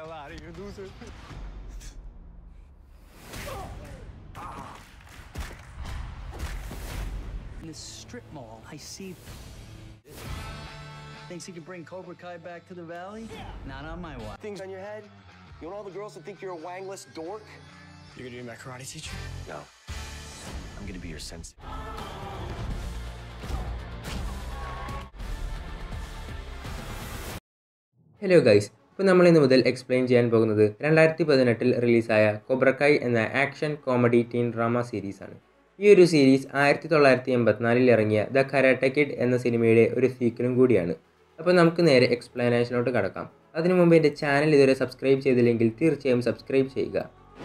hell out of here, loser. In this strip mall, I see. Thinks he can bring Cobra Kai back to the valley? Not on my watch. Things on your head? You want all the girls to think you're a wangless dork? You're gonna be my karate teacher? No. I'm gonna be your sensei. Hello guys ഇപ്പോൾ നമ്മൾ ഇന്ന് മുതൽ explain ചെയ്യാൻ പോകുന്നത് രണ്ടായിരത്തി പതിനെട്ടിൽ റിലീസായ Cobra Kai എന്ന ആക്ഷൻ കോമഡി ടീൻ ഡ്രാമ സീരീസാണ് ഈ ഒരു സീരീസ് ആയിരത്തി തൊള്ളായിരത്തി എൺപത്തിനാലിൽ ഇറങ്ങിയ ദ കരാട്ട കിഡ് എന്ന സിനിമയുടെ ഒരു സീക്വലും കൂടിയാണ് അപ്പോൾ നമുക്ക് നേരെ എക്സ്പ്ലനേഷനോട്ട് കടക്കാം അതിനു മുമ്പ് എൻ്റെ ചാനൽ ഇതുവരെ സബ്സ്ക്രൈബ് ചെയ്തില്ലെങ്കിൽ തീർച്ചയായും സബ്സ്ക്രൈബ് ചെയ്യുക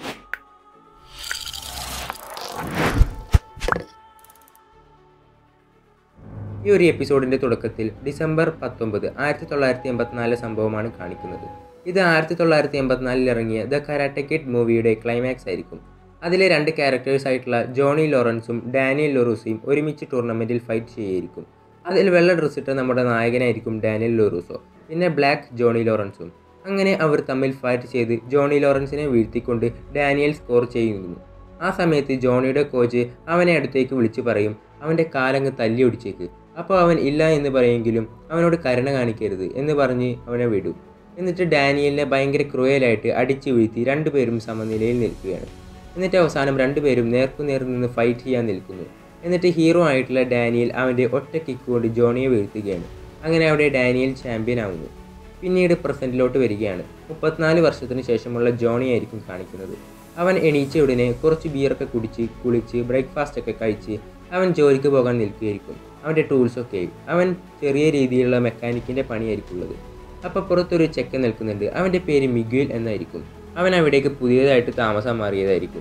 ഈ ഒരു എപ്പിസോഡിൻ്റെ തുടക്കത്തിൽ ഡിസംബർ പത്തൊമ്പത് ആയിരത്തി തൊള്ളായിരത്തി എൺപത്തിനാല് സംഭവമാണ് കാണിക്കുന്നത് ഇത് ആയിരത്തി തൊള്ളായിരത്തി എൺപത്തിനാലിൽ ഇറങ്ങിയ ദ കരാട്ട കിഡ് മൂവിയുടെ ക്ലൈമാക്സ് ആയിരിക്കും അതിലെ രണ്ട് ക്യാരക്ടേഴ്സ് ആയിട്ടുള്ള ജോണി ലോറൻസും ഡാനിയൽ ലോറൂസയും ഒരുമിച്ച് ടൂർണമെൻറ്റിൽ ഫൈറ്റ് ചെയ്യായിരിക്കും അതിൽ വെള്ള ഡ്രസ് ഇട്ട നമ്മുടെ നായകനായിരിക്കും ഡാനിയൽ ലോറൂസോ പിന്നെ ബ്ലാക്ക് ജോണി ലോറൻസും അങ്ങനെ അവർ തമ്മിൽ ഫൈറ്റ് ചെയ്ത് ജോണി ലോറൻസിനെ വീഴ്ത്തിക്കൊണ്ട് ഡാനിയൽ സ്കോർ ചെയ്യുന്നു ആ സമയത്ത് ജോണിയുടെ കോച്ച് അവനെ അടുത്തേക്ക് വിളിച്ചു പറയും അവൻ്റെ കാലങ്ങ് തല്ലി ഒടിച്ചേക്ക് അപ്പോൾ അവൻ ഇല്ല എന്ന് പറയുമെങ്കിലും അവനോട് കരുണ കാണിക്കരുത് എന്ന് പറഞ്ഞ് അവനെ വിടും എന്നിട്ട് ഡാനിയലിനെ ഭയങ്കര ക്രൂയലായിട്ട് അടിച്ചു വീഴ്ത്തി രണ്ടുപേരും സമനിലയിൽ നിൽക്കുകയാണ് എന്നിട്ട് അവസാനം രണ്ടുപേരും നേർക്കുനേർ നിന്ന് ഫൈറ്റ് ചെയ്യാൻ നിൽക്കുന്നു എന്നിട്ട് ഹീറോ ആയിട്ടുള്ള ഡാനിയൽ അവൻ്റെ ഒറ്റ കിക്ക് കൊണ്ട് ജോണിയെ വീഴ്ത്തുകയാണ് അങ്ങനെ അവിടെ ഡാനിയൽ ചാമ്പ്യൻ ആവുന്നു പിന്നീട് പ്രസൻറ്റിലോട്ട് വരികയാണ് മുപ്പത്തിനാല് വർഷത്തിന് ശേഷമുള്ള ജോണി ആയിരിക്കും കാണിക്കുന്നത് അവൻ എണീച്ച ഉടനെ കുറച്ച് ബിയറൊക്കെ കുടിച്ച് കുളിച്ച് ബ്രേക്ക്ഫാസ്റ്റ് ഒക്കെ കഴിച്ച് അവൻ ജോലിക്ക് പോകാൻ നിൽക്കുകയായിരിക്കും അവൻ്റെ ടൂൾസൊക്കെ ആയി അവൻ ചെറിയ രീതിയിലുള്ള മെക്കാനിക്കിൻ്റെ പണിയായിരിക്കും ഉള്ളത് അപ്പോൾ പുറത്തൊരു ചെക്കൻ നിൽക്കുന്നുണ്ട് അവൻ്റെ പേര് മിഗുൽ എന്നായിരിക്കും അവൻ അവിടേക്ക് പുതിയതായിട്ട് താമസം മാറിയതായിരിക്കും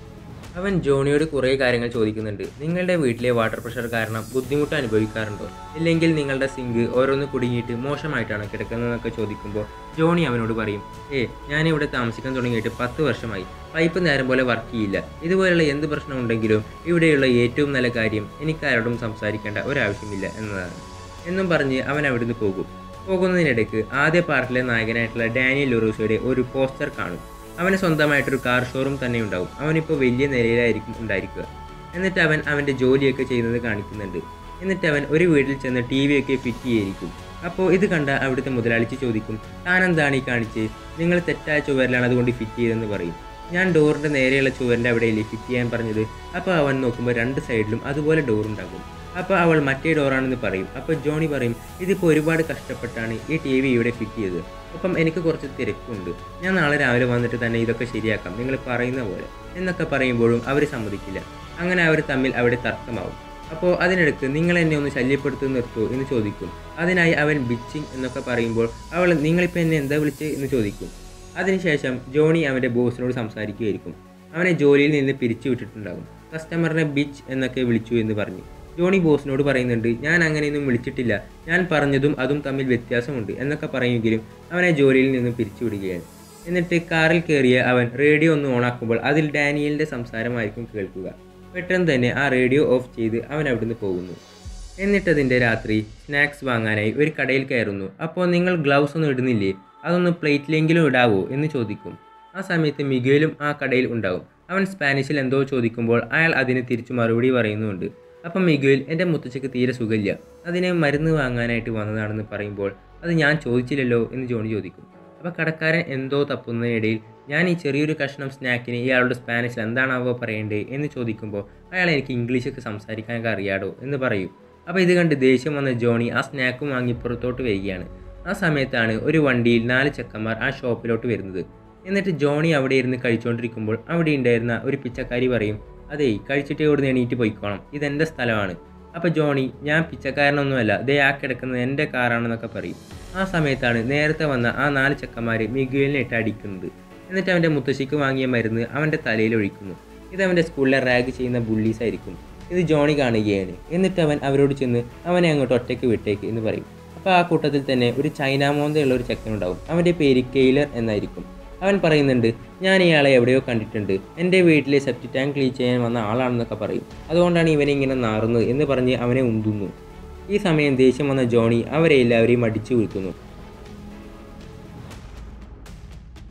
അവൻ ജോണിയോട് കുറേ കാര്യങ്ങൾ ചോദിക്കുന്നുണ്ട് നിങ്ങളുടെ വീട്ടിലെ വാട്ടർ പ്രഷർ കാരണം ബുദ്ധിമുട്ട് അനുഭവിക്കാറുണ്ടോ ഇല്ലെങ്കിൽ നിങ്ങളുടെ സിങ്ക് ഓരോന്ന് കുടുങ്ങിയിട്ട് മോശമായിട്ടാണോ കിടക്കുന്നതെന്നൊക്കെ ചോദിക്കുമ്പോൾ ജോണി അവനോട് പറയും ഏ ഞാൻ ഇവിടെ താമസിക്കാൻ തുടങ്ങിയിട്ട് പത്ത് വർഷമായി പൈപ്പ് നേരം പോലെ വർക്ക് ചെയ്യില്ല ഇതുപോലുള്ള എന്ത് പ്രശ്നം ഉണ്ടെങ്കിലും ഇവിടെയുള്ള ഏറ്റവും നല്ല കാര്യം എനിക്ക് ആരോടും സംസാരിക്കേണ്ട ഒരാവശ്യമില്ല എന്നതാണ് എന്നും പറഞ്ഞ് അവൻ അവിടുന്ന് പോകും പോകുന്നതിനിടയ്ക്ക് ആദ്യ പാർട്ടിലെ നായകനായിട്ടുള്ള ഡാനിയൽ ലൊറൂസോയുടെ ഒരു പോസ്റ്റർ കാണും അവന് സ്വന്തമായിട്ടൊരു കാർ ഷോറൂം തന്നെ ഉണ്ടാവും അവനിപ്പോൾ വലിയ നിലയിലായിരിക്കും ഉണ്ടായിരിക്കുക എന്നിട്ട് അവൻ അവൻ്റെ ജോലിയൊക്കെ ചെയ്യുന്നത് കാണിക്കുന്നുണ്ട് എന്നിട്ട് അവൻ ഒരു വീട്ടിൽ ചെന്ന് ടി വി ഒക്കെ ഫിറ്റ് ചെയ്യായിരിക്കും അപ്പോൾ ഇത് കണ്ട അവിടുത്തെ മുതലാളിച്ച് ചോദിക്കും താൻ എന്താണ് ഈ കാണിച്ച് നിങ്ങൾ തെറ്റായ ചുവരിലാണ് അതുകൊണ്ട് ഫിറ്റ് ചെയ്തതെന്ന് പറയും ഞാൻ ഡോറിൻ്റെ നേരെയുള്ള ചുവരിൻ്റെ അവിടെയല്ലേ ഫിറ്റ് ചെയ്യാൻ പറഞ്ഞത് അപ്പോൾ അവൻ നോക്കുമ്പോൾ രണ്ട് സൈഡിലും അതുപോലെ ഡോർ ഉണ്ടാകും അപ്പോൾ അവൾ മറ്റേ ഡോറാണെന്ന് പറയും അപ്പോൾ ജോണി പറയും ഇതിപ്പോൾ ഒരുപാട് കഷ്ടപ്പെട്ടാണ് ഈ ടി വി ഇവിടെ ഫിറ്റ് ചെയ്തത് അപ്പം എനിക്ക് കുറച്ച് തിരക്കുണ്ട് ഞാൻ നാളെ രാവിലെ വന്നിട്ട് തന്നെ ഇതൊക്കെ ശരിയാക്കാം നിങ്ങൾ പറയുന്ന പോലെ എന്നൊക്കെ പറയുമ്പോഴും അവർ സമ്മതിക്കില്ല അങ്ങനെ അവർ തമ്മിൽ അവിടെ തർക്കമാവും അപ്പോൾ അതിനിടയ്ക്ക് നിങ്ങൾ എന്നെ ഒന്ന് ശല്യപ്പെടുത്തി നിർത്തൂ എന്ന് ചോദിക്കും അതിനായി അവൻ ബിച്ചിങ് എന്നൊക്കെ പറയുമ്പോൾ അവൾ നിങ്ങളിപ്പോൾ എന്നെ എന്താ വിളിച്ച് എന്ന് ചോദിക്കും അതിനുശേഷം ജോണി അവൻ്റെ ബോസിനോട് സംസാരിക്കുകയായിരിക്കും അവനെ ജോലിയിൽ നിന്ന് പിരിച്ചു വിട്ടിട്ടുണ്ടാകും കസ്റ്റമറിനെ ബിച്ച് എന്നൊക്കെ വിളിച്ചു എന്ന് പറഞ്ഞു ജോണി ബോസിനോട് പറയുന്നുണ്ട് ഞാൻ അങ്ങനെയൊന്നും വിളിച്ചിട്ടില്ല ഞാൻ പറഞ്ഞതും അതും തമ്മിൽ വ്യത്യാസമുണ്ട് എന്നൊക്കെ പറയുമെങ്കിലും അവനെ ജോലിയിൽ നിന്നും പിരിച്ചുവിടുകയാണ് എന്നിട്ട് കാറിൽ കയറിയ അവൻ റേഡിയോ ഒന്ന് ഓണാക്കുമ്പോൾ അതിൽ ഡാനിയലിൻ്റെ സംസാരമായിരിക്കും കേൾക്കുക പെട്ടെന്ന് തന്നെ ആ റേഡിയോ ഓഫ് ചെയ്ത് അവൻ അവിടുന്ന് പോകുന്നു എന്നിട്ടതിൻ്റെ രാത്രി സ്നാക്സ് വാങ്ങാനായി ഒരു കടയിൽ കയറുന്നു അപ്പോൾ നിങ്ങൾ ഗ്ലൗസ് ഒന്നും ഇടുന്നില്ലേ അതൊന്ന് പ്ലേറ്റിലെങ്കിലും ഇടാവോ എന്ന് ചോദിക്കും ആ സമയത്ത് മിഗയിലും ആ കടയിൽ ഉണ്ടാവും അവൻ സ്പാനിഷിൽ എന്തോ ചോദിക്കുമ്പോൾ അയാൾ അതിന് തിരിച്ചു മറുപടി പറയുന്നുണ്ട് അപ്പം മിഗുൽ എൻ്റെ മുത്തച്ഛക്ക് തീരെ സുഖമില്ല അതിനെ മരുന്ന് വാങ്ങാനായിട്ട് വന്നതാണെന്ന് പറയുമ്പോൾ അത് ഞാൻ ചോദിച്ചില്ലല്ലോ എന്ന് ജോണി ചോദിക്കും അപ്പോൾ കടക്കാരൻ എന്തോ തപ്പുന്നതിനിടയിൽ ഞാൻ ഈ ചെറിയൊരു കഷ്ണം സ്നാക്കിന് ഇയാളുടെ സ്പാനിഷിൽ എന്താണാവോ പറയേണ്ടത് എന്ന് ചോദിക്കുമ്പോൾ അയാൾ എനിക്ക് ഇംഗ്ലീഷൊക്കെ സംസാരിക്കാനൊക്കെ അറിയാടോ എന്ന് പറയും അപ്പോൾ ഇത് കണ്ട് ദേഷ്യം വന്ന ജോണി ആ സ്നാക്കും വാങ്ങി പുറത്തോട്ട് വരികയാണ് ആ സമയത്താണ് ഒരു വണ്ടിയിൽ നാല് ചെക്കന്മാർ ആ ഷോപ്പിലോട്ട് വരുന്നത് എന്നിട്ട് ജോണി അവിടെ ഇരുന്ന് കഴിച്ചുകൊണ്ടിരിക്കുമ്പോൾ അവിടെ ഉണ്ടായിരുന്ന ഒരു പിച്ചക്കാരി പറയും അതേ കഴിച്ചിട്ട് ഇവിടുന്ന് എണീറ്റ് പോയിക്കോണം ഇതെൻ്റെ സ്ഥലമാണ് അപ്പോൾ ജോണി ഞാൻ പിച്ചക്കാരനൊന്നുമല്ല ദേ ആ കിടക്കുന്നത് എൻ്റെ കാറാണെന്നൊക്കെ പറയും ആ സമയത്താണ് നേരത്തെ വന്ന ആ നാല് ചെക്കന്മാർ മിഗുവിനെ ഇട്ട് അടിക്കുന്നത് എന്നിട്ട് അവൻ്റെ മുത്തശ്ശിക്ക് വാങ്ങിയ മരുന്ന് അവൻ്റെ തലയിൽ ഒഴിക്കുന്നു ഇത് അവൻ്റെ സ്കൂളിലെ റാഗ് ചെയ്യുന്ന ബുള്ളീസ് ആയിരിക്കും ഇത് ജോണി കാണുകയാണ് എന്നിട്ട് അവൻ അവരോട് ചെന്ന് അവനെ അങ്ങോട്ട് ഒറ്റയ്ക്ക് വിട്ടേക്ക് എന്ന് പറയും അപ്പോൾ ആ കൂട്ടത്തിൽ തന്നെ ഒരു ചൈന മോന്തയുള്ള ഒരു ചെക്കനുണ്ടാവും അവൻ്റെ പേര് കെയ്ലർ എന്നായിരിക്കും അവൻ പറയുന്നുണ്ട് ഞാൻ ഇയാളെ എവിടെയോ കണ്ടിട്ടുണ്ട് എൻ്റെ വീട്ടിലെ സെപ്റ്റി ടാങ്ക് ക്ലീൻ ചെയ്യാൻ വന്ന ആളാണെന്നൊക്കെ പറയും അതുകൊണ്ടാണ് ഇവനെ ഇങ്ങനെ നാറുന്നത് എന്ന് പറഞ്ഞ് അവനെ ഉന്തുന്നു ഈ സമയം ദേഷ്യം വന്ന ജോണി അവരെ എല്ലാവരെയും അടിച്ചു വീഴ്ത്തുന്നു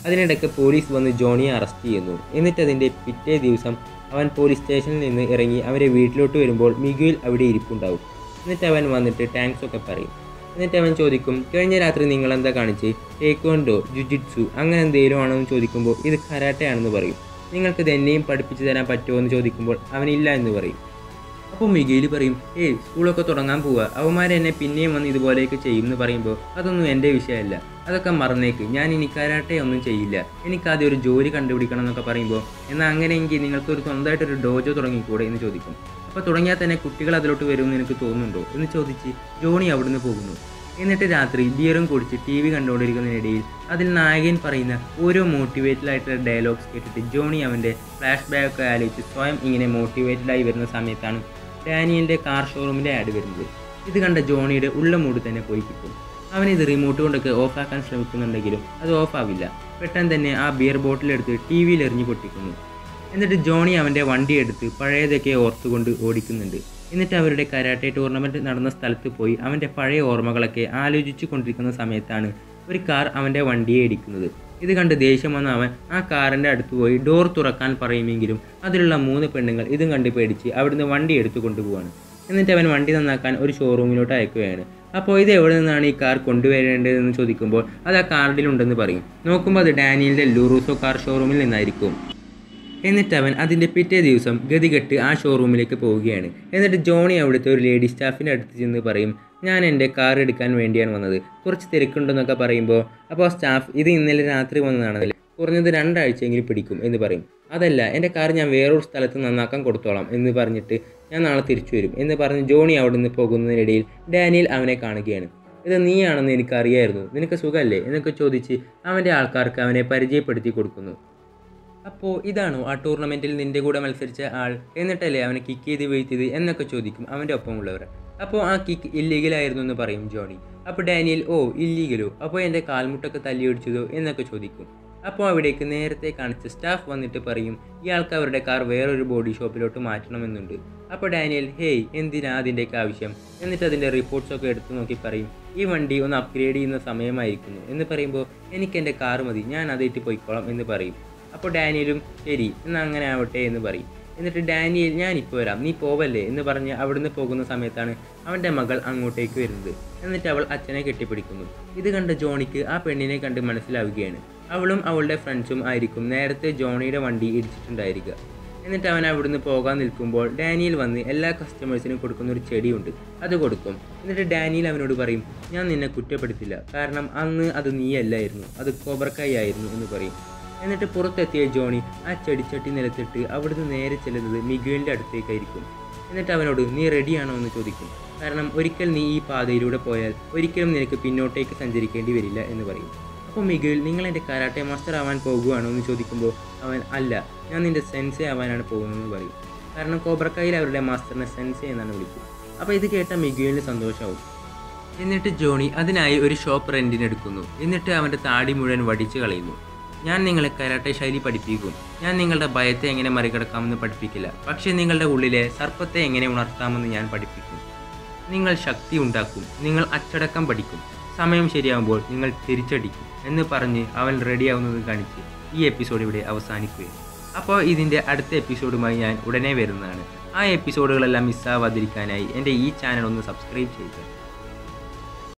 അതിനിടയ്ക്ക് പോലീസ് വന്ന് ജോണിയെ അറസ്റ്റ് ചെയ്യുന്നു എന്നിട്ട് അതിൻ്റെ പിറ്റേ ദിവസം അവൻ പോലീസ് സ്റ്റേഷനിൽ നിന്ന് ഇറങ്ങി അവരെ വീട്ടിലോട്ട് വരുമ്പോൾ മിഗുയിൽ അവിടെ ഇരിപ്പുണ്ടാവും എന്നിട്ട് അവൻ വന്നിട്ട് താങ്ക്സ് ഒക്കെ പറയും എന്നിട്ട് അവൻ ചോദിക്കും കഴിഞ്ഞ രാത്രി നിങ്ങൾ എന്താ കാണിച്ച് ടേക്കോണ്ടോ ജുജിറ്റ്സു അങ്ങനെ എന്തെങ്കിലും ആണോ എന്ന് ചോദിക്കുമ്പോൾ ഇത് കരാട്ടയാണെന്ന് പറയും നിങ്ങൾക്ക് ഇത് എന്നെയും പഠിപ്പിച്ചു തരാൻ പറ്റുമോ എന്ന് ചോദിക്കുമ്പോൾ അവനില്ല എന്ന് പറയും അപ്പോൾ മിഗേലി പറയും ഏയ് സ്കൂളൊക്കെ തുടങ്ങാൻ പോവുക അവന്മാർ എന്നെ പിന്നെയും വന്ന് ഇതുപോലെയൊക്കെ ചെയ്യും എന്ന് പറയുമ്പോൾ അതൊന്നും എൻ്റെ വിഷയമല്ല അതൊക്കെ മറന്നേക്ക് ഞാൻ ഇനി കരാട്ടെ ഒന്നും ചെയ്യില്ല എനിക്ക് ആദ്യം ഒരു ജോലി കണ്ടുപിടിക്കണം എന്നൊക്കെ പറയുമ്പോൾ എന്നാൽ അങ്ങനെയെങ്കിൽ നിങ്ങൾക്ക് ഒരു സ്വന്തമായിട്ടൊരു ഡോജോ തുടങ്ങിക്കൂടെ എന്ന് ചോദിക്കും അപ്പോൾ തുടങ്ങിയാൽ തന്നെ കുട്ടികൾ അതിലോട്ട് വരുമെന്ന് എനിക്ക് തോന്നുന്നുണ്ടോ എന്ന് ചോദിച്ച് ജോണി അവിടുന്ന് പോകുന്നു എന്നിട്ട് രാത്രി ബിയറും കുടിച്ച് ടി വി കണ്ടുകൊണ്ടിരിക്കുന്നതിനിടയിൽ അതിൽ നായകൻ പറയുന്ന ഓരോ മോട്ടിവേറ്റഡ് ആയിട്ടുള്ള ഡയലോഗ്സ് കേട്ടിട്ട് ജോണി അവൻ്റെ ഫ്ലാഷ് ബാക്ക് ഒക്കെ ആലോചിച്ച് സ്വയം ഇങ്ങനെ മോട്ടിവേറ്റഡ് ആയി വരുന്ന സമയത്താണ് ഡാനിയലിൻ്റെ കാർ ഷോറൂമിൻ്റെ ആഡ് വരുന്നത് ഇത് കണ്ട ജോണിയുടെ ഉള്ള മൂഡ് തന്നെ പോയി കിട്ടും അവൻ ഇത് റിമോട്ട് കൊണ്ടൊക്കെ ഓഫാക്കാൻ ശ്രമിക്കുന്നുണ്ടെങ്കിലും അത് ഓഫാവില്ല പെട്ടെന്ന് തന്നെ ആ ബിയർ ബോട്ടിലെടുത്ത് ടി വിയിൽ എറിഞ്ഞു പൊട്ടിക്കുന്നു എന്നിട്ട് ജോണി അവൻ്റെ വണ്ടി എടുത്ത് പഴയതൊക്കെ ഓർത്തുകൊണ്ട് ഓടിക്കുന്നുണ്ട് എന്നിട്ട് അവരുടെ കരാട്ടെ ടൂർണമെൻറ്റ് നടന്ന സ്ഥലത്ത് പോയി അവൻ്റെ പഴയ ഓർമ്മകളൊക്കെ ആലോചിച്ചു കൊണ്ടിരിക്കുന്ന സമയത്താണ് ഒരു കാർ അവൻ്റെ വണ്ടിയെ ഇടിക്കുന്നത് ഇത് കണ്ട് ദേഷ്യം വന്ന അവൻ ആ കാറിൻ്റെ അടുത്ത് പോയി ഡോർ തുറക്കാൻ പറയുമെങ്കിലും അതിലുള്ള മൂന്ന് പെണ്ണുങ്ങൾ ഇതും കണ്ട് പേടിച്ച് അവിടുന്ന് വണ്ടി എടുത്തു കൊണ്ടുപോവാണ് എന്നിട്ട് അവൻ വണ്ടി നന്നാക്കാൻ ഒരു ഷോറൂമിലോട്ട് അയക്കുകയാണ് അപ്പോൾ ഇത് എവിടെ നിന്നാണ് ഈ കാർ കൊണ്ടുവരേണ്ടതെന്ന് ചോദിക്കുമ്പോൾ അത് ആ കാർഡിലുണ്ടെന്ന് പറയും നോക്കുമ്പോൾ അത് ഡാനിയലിൻ്റെ ലൂറൂസോ കാർ ഷോറൂമിൽ നിന്നായിരിക്കും എന്നിട്ട് അവൻ അതിൻ്റെ പിറ്റേ ദിവസം ഗതികെട്ട് ആ ഷോറൂമിലേക്ക് പോവുകയാണ് എന്നിട്ട് ജോണി അവിടുത്തെ ഒരു ലേഡി സ്റ്റാഫിൻ്റെ അടുത്ത് ചെന്ന് പറയും ഞാൻ എൻ്റെ കാർ എടുക്കാൻ വേണ്ടിയാണ് വന്നത് കുറച്ച് തിരക്കുണ്ടെന്നൊക്കെ പറയുമ്പോൾ അപ്പോൾ സ്റ്റാഫ് ഇത് ഇന്നലെ രാത്രി വന്നതാണല്ലേ കുറഞ്ഞത് രണ്ടാഴ്ചയെങ്കിലും പിടിക്കും എന്ന് പറയും അതല്ല എൻ്റെ കാർ ഞാൻ വേറൊരു സ്ഥലത്ത് നന്നാക്കാൻ കൊടുത്തോളാം എന്ന് പറഞ്ഞിട്ട് ഞാൻ നാളെ തിരിച്ചു വരും എന്ന് പറഞ്ഞ് ജോണി അവിടെ നിന്ന് പോകുന്നതിനിടയിൽ ഡാനിയൽ അവനെ കാണുകയാണ് ഇത് നീയാണെന്ന് എനിക്കറിയായിരുന്നു നിനക്ക് സുഖമല്ലേ എന്നൊക്കെ ചോദിച്ച് അവൻ്റെ ആൾക്കാർക്ക് അവനെ പരിചയപ്പെടുത്തി കൊടുക്കുന്നു അപ്പോൾ ഇതാണോ ആ ടൂർണമെൻറ്റിൽ നിൻ്റെ കൂടെ മത്സരിച്ച ആൾ എന്നിട്ടല്ലേ അവനെ കിക്ക് ചെയ്ത് വീഴ്ത്തിയത് എന്നൊക്കെ ചോദിക്കും അവൻ്റെ ഒപ്പമുള്ളവർ അപ്പോൾ ആ കിക്ക് ഇല്ലീഗലായിരുന്നു എന്ന് പറയും ജോണി അപ്പോൾ ഡാനിയൽ ഓ ഇല്ലീഗലോ അപ്പോൾ എൻ്റെ കാൽമുട്ടൊക്കെ തല്ലിയൊടിച്ചതോ എന്നൊക്കെ ചോദിക്കും അപ്പോൾ അവിടേക്ക് നേരത്തെ കാണിച്ച സ്റ്റാഫ് വന്നിട്ട് പറയും ഇയാൾക്ക് അവരുടെ കാർ വേറൊരു ബോഡി ഷോപ്പിലോട്ട് മാറ്റണമെന്നുണ്ട് അപ്പോൾ ഡാനിയൽ ഹേയ് എന്തിനാ അതിൻ്റെയൊക്കെ ആവശ്യം എന്നിട്ട് അതിൻ്റെ റിപ്പോർട്ട്സൊക്കെ എടുത്തു നോക്കി പറയും ഈ വണ്ടി ഒന്ന് അപ്ഗ്രേഡ് ചെയ്യുന്ന സമയമായിരിക്കുന്നു എന്ന് പറയുമ്പോൾ എനിക്ക് എൻ്റെ കാർ മതി ഞാൻ അതേറ്റ് പോയിക്കോളാം എന്ന് പറയും അപ്പോൾ ഡാനിയലും ശരി എന്നാൽ അങ്ങനെ ആവട്ടെ എന്ന് പറയും എന്നിട്ട് ഡാനിയൽ ഞാൻ ഇപ്പോൾ വരാം നീ പോവല്ലേ എന്ന് പറഞ്ഞ് അവിടുന്ന് പോകുന്ന സമയത്താണ് അവൻ്റെ മകൾ അങ്ങോട്ടേക്ക് വരുന്നത് എന്നിട്ട് അവൾ അച്ഛനെ കെട്ടിപ്പിടിക്കുന്നു ഇത് കണ്ട ജോണിക്ക് ആ പെണ്ണിനെ കണ്ട് മനസ്സിലാവുകയാണ് അവളും അവളുടെ ഫ്രണ്ട്സും ആയിരിക്കും നേരത്തെ ജോണിയുടെ വണ്ടി ഇടിച്ചിട്ടുണ്ടായിരിക്കുക എന്നിട്ട് അവൻ അവിടുന്ന് പോകാൻ നിൽക്കുമ്പോൾ ഡാനിയൽ വന്ന് എല്ലാ കസ്റ്റമേഴ്സിനും കൊടുക്കുന്ന ഒരു ചെടിയുണ്ട് അത് കൊടുക്കും എന്നിട്ട് ഡാനിയൽ അവനോട് പറയും ഞാൻ നിന്നെ കുറ്റപ്പെടുത്തില്ല കാരണം അന്ന് അത് നീയല്ലായിരുന്നു അത് കോബ്രക്കായി ആയിരുന്നു എന്ന് പറയും എന്നിട്ട് പുറത്തെത്തിയ ജോണി ആ ചെടിച്ചട്ടി നിലത്തിട്ട് അവിടുന്ന് നേരെ ചെല്ലുന്നത് മിഗുവിൻ്റെ അടുത്തേക്കായിരിക്കും എന്നിട്ട് അവനോട് നീ റെഡിയാണോ എന്ന് ചോദിക്കും കാരണം ഒരിക്കൽ നീ ഈ പാതയിലൂടെ പോയാൽ ഒരിക്കലും നിനക്ക് പിന്നോട്ടേക്ക് സഞ്ചരിക്കേണ്ടി വരില്ല എന്ന് പറയും അപ്പോൾ മിഗുവിൽ നിങ്ങൾ എൻ്റെ കരാട്ടെ മാസ്റ്റർ ആവാൻ പോകുകയാണോ എന്ന് ചോദിക്കുമ്പോൾ അവൻ അല്ല ഞാൻ നിൻ്റെ സെൻസെ ആവാനാണ് പോകുന്നതെന്ന് പറയും കാരണം കോബ്രക്കായിൽ അവരുടെ മാസ്റ്ററിനെ സെൻസെ എന്നാണ് വിളിക്കുക അപ്പോൾ ഇത് കേട്ട മിഗുവിന് സന്തോഷമാവും എന്നിട്ട് ജോണി അതിനായി ഒരു ഷോപ്പ് റെൻറ്റിനെടുക്കുന്നു എന്നിട്ട് അവൻ്റെ താടി മുഴുവൻ വടിച്ചു കളയുന്നു ഞാൻ നിങ്ങളെ കരാട്ടെ ശൈലി പഠിപ്പിക്കും ഞാൻ നിങ്ങളുടെ ഭയത്തെ എങ്ങനെ മറികടക്കാമെന്ന് പഠിപ്പിക്കില്ല പക്ഷേ നിങ്ങളുടെ ഉള്ളിലെ സർപ്പത്തെ എങ്ങനെ ഉണർത്താമെന്ന് ഞാൻ പഠിപ്പിക്കും നിങ്ങൾ ശക്തി ഉണ്ടാക്കും നിങ്ങൾ അച്ചടക്കം പഠിക്കും സമയം ശരിയാകുമ്പോൾ നിങ്ങൾ തിരിച്ചടിക്കും എന്ന് പറഞ്ഞ് അവൻ റെഡിയാവുന്നത് കാണിച്ച് ഈ എപ്പിസോഡ് ഇവിടെ അവസാനിക്കുകയും അപ്പോൾ ഇതിൻ്റെ അടുത്ത എപ്പിസോഡുമായി ഞാൻ ഉടനെ വരുന്നതാണ് ആ എപ്പിസോഡുകളെല്ലാം മിസ്സാവാതിരിക്കാനായി എൻ്റെ ഈ ചാനൽ ഒന്ന് സബ്സ്ക്രൈബ് ചെയ്യുക